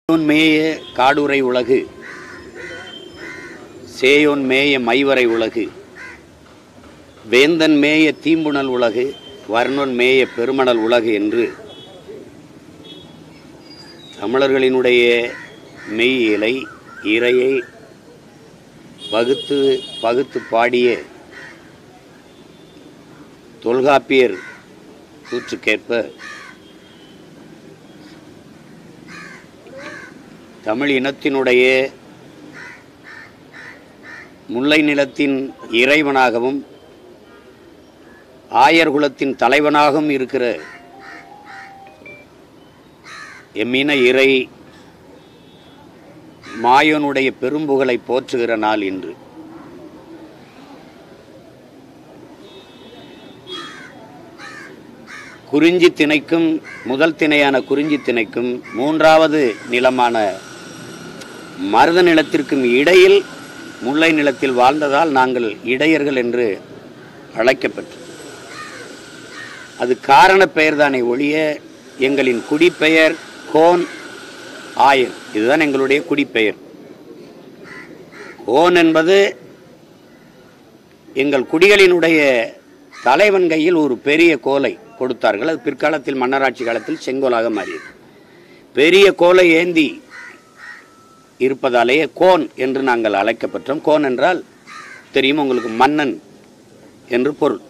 சேயோன் மேய காடுரை உலகு சேயோன் மேய மைவரை உலகு வேந்தன் மேய தீம்புணல் உலகு வர்ணன் மேய பெருமணல் உலகு என்று தமிழர்களினுடைய மெய்யியலை இறையை வகுத்து பகுத்து பாடிய தொல்காப்பியர் கூற்றுக்கேற்ப தமிழ் இனத்தினுடைய முல்லை நிலத்தின் இறைவனாகவும் ஆயர் குலத்தின் தலைவனாகவும் இருக்கிற எம்மின இறை மாயோனுடைய பெரும்புகழை போற்றுகிற நாள் இன்று குறிஞ்சி திணைக்கும் முதல் திணையான குறிஞ்சி திணைக்கும் மூன்றாவது நிலமான மருத நிலத்திற்கும் இடையில் முல்லை நிலத்தில் வாழ்ந்ததால் நாங்கள் இடையர்கள் என்று அழைக்கப்பட்டோம் அது காரண பெயர்தானே ஒழிய எங்களின் குடிப்பெயர் கோன் ஆயர் இதுதான் எங்களுடைய குடிப்பெயர் கோன் என்பது எங்கள் குடிகளினுடைய தலைவன் கையில் ஒரு பெரிய கோலை கொடுத்தார்கள் அது பிற்காலத்தில் மன்னராட்சி காலத்தில் செங்கோலாக மாறியது பெரிய கோலை ஏந்தி இருப்பதாலேயே கோன் என்று நாங்கள் அழைக்கப்பட்டோம் கோன் என்றால் தெரியும் உங்களுக்கு மன்னன் என்று பொருள்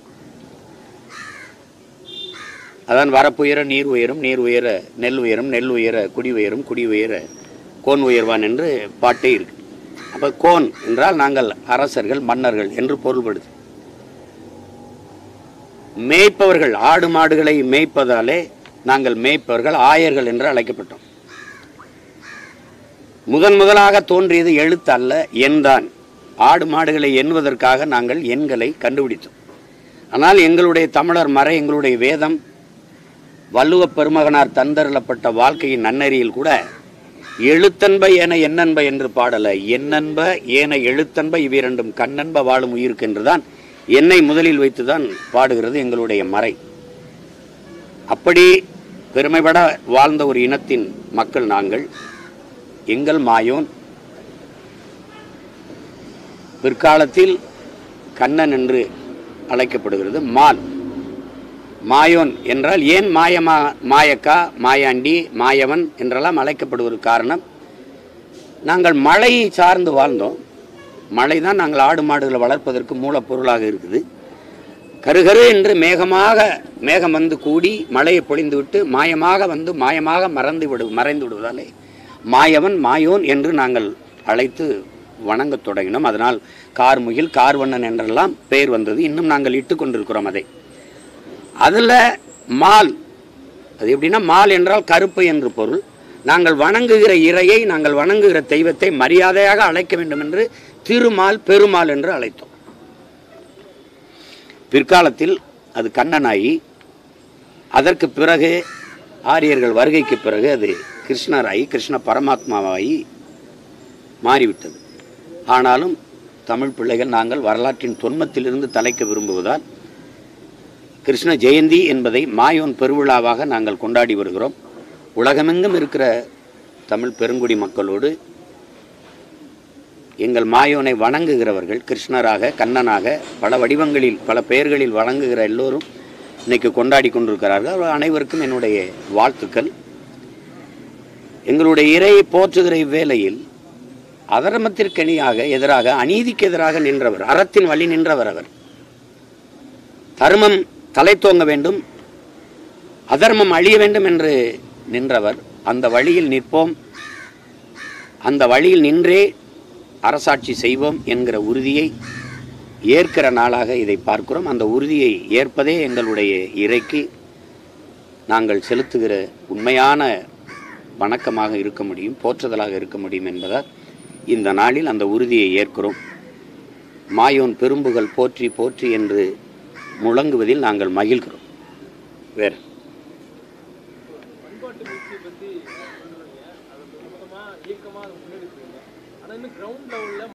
அதான் வரப்புயர நீர் உயரும் நீர் உயர நெல் உயரும் நெல் உயர குடி உயரும் குடி உயர கோன் உயர்வான் என்று பாட்டே இருக்கு அப்போ கோன் என்றால் நாங்கள் அரசர்கள் மன்னர்கள் என்று பொருள்படுது மேய்ப்பவர்கள் ஆடு மாடுகளை மேய்ப்பதாலே நாங்கள் மேய்ப்பவர்கள் ஆயர்கள் என்று அழைக்கப்பட்டோம் முதன் முதலாக தோன்றியது எழுத்து அல்ல எண்தான் ஆடு மாடுகளை எண்ணுவதற்காக நாங்கள் எண்களை கண்டுபிடித்தோம் ஆனால் எங்களுடைய தமிழர் மறை எங்களுடைய வேதம் வள்ளுவ பெருமகனார் தந்தருளப்பட்ட வாழ்க்கையின் நன்னறியில் கூட எழுத்தன்ப ஏன எண்ணன்ப என்று பாடல எண்ணன்ப ஏன எழுத்தன்ப இவ்விரண்டும் கண்ணன்ப வாழும் உயிருக்கு என்றுதான் என்னை முதலில் வைத்துதான் பாடுகிறது எங்களுடைய மறை அப்படி பெருமைப்பட வாழ்ந்த ஒரு இனத்தின் மக்கள் நாங்கள் எங்கள் மாயோன் பிற்காலத்தில் கண்ணன் என்று அழைக்கப்படுகிறது மால் மாயோன் என்றால் ஏன் மாயமா மாயக்கா மாயாண்டி மாயவன் என்றெல்லாம் அழைக்கப்படுவதற்கு காரணம் நாங்கள் மழையை சார்ந்து வாழ்ந்தோம் மழை தான் நாங்கள் ஆடு மாடுகளை வளர்ப்பதற்கு மூலப்பொருளாக இருக்குது கருகரு என்று மேகமாக மேகம் வந்து கூடி மழையை பொழிந்து விட்டு மாயமாக வந்து மாயமாக மறந்து விடு மறைந்து விடுவதாலே மாயவன் மாயோன் என்று நாங்கள் அழைத்து வணங்கத் தொடங்கினோம் அதனால் கார்முகில் கார்வண்ணன் என்றெல்லாம் பெயர் வந்தது இன்னும் நாங்கள் இட்டு கொண்டிருக்கிறோம் அதை அதில் மால் அது எப்படின்னா மால் என்றால் கருப்பு என்று பொருள் நாங்கள் வணங்குகிற இறையை நாங்கள் வணங்குகிற தெய்வத்தை மரியாதையாக அழைக்க வேண்டும் என்று திருமால் பெருமாள் என்று அழைத்தோம் பிற்காலத்தில் அது கண்ணனாகி அதற்கு பிறகு ஆரியர்கள் வருகைக்கு பிறகு அது கிருஷ்ணராகி கிருஷ்ண பரமாத்மாவாகி மாறிவிட்டது ஆனாலும் தமிழ் பிள்ளைகள் நாங்கள் வரலாற்றின் தொன்மத்திலிருந்து தலைக்க விரும்புவதால் கிருஷ்ண ஜெயந்தி என்பதை மாயோன் பெருவிழாவாக நாங்கள் கொண்டாடி வருகிறோம் உலகமெங்கும் இருக்கிற தமிழ் பெருங்குடி மக்களோடு எங்கள் மாயோனை வணங்குகிறவர்கள் கிருஷ்ணராக கண்ணனாக பல வடிவங்களில் பல பெயர்களில் வணங்குகிற எல்லோரும் இன்னைக்கு கொண்டாடி கொண்டிருக்கிறார்கள் அவர் அனைவருக்கும் என்னுடைய வாழ்த்துக்கள் எங்களுடைய இறையை போற்றுகிற இவ்வேளையில் அதர்மத்திற்கணியாக எதிராக அநீதிக்கு எதிராக நின்றவர் அறத்தின் வழி நின்றவர் அவர் தர்மம் தலை தோங்க வேண்டும் அதர்மம் அழிய வேண்டும் என்று நின்றவர் அந்த வழியில் நிற்போம் அந்த வழியில் நின்றே அரசாட்சி செய்வோம் என்கிற உறுதியை ஏற்கிற நாளாக இதை பார்க்கிறோம் அந்த உறுதியை ஏற்பதே எங்களுடைய இறைக்கு நாங்கள் செலுத்துகிற உண்மையான வணக்கமாக இருக்க முடியும் போற்றுதலாக இருக்க முடியும் என்பதால் இந்த நாளில் அந்த உறுதியை ஏற்கிறோம் மாயோன் பெரும்புகள் போற்றி போற்றி என்று முழங்குவதில் நாங்கள் மகிழ்கிறோம் வேறு பண்பாட்டு முயற்சியை பத்தி சொல்லுவீங்க அதை மொத்தமா இயக்கமா அதை முன்னெடுக்கிறீங்க ஆனா இன்னும் கிரவுண்ட் லெவல்ல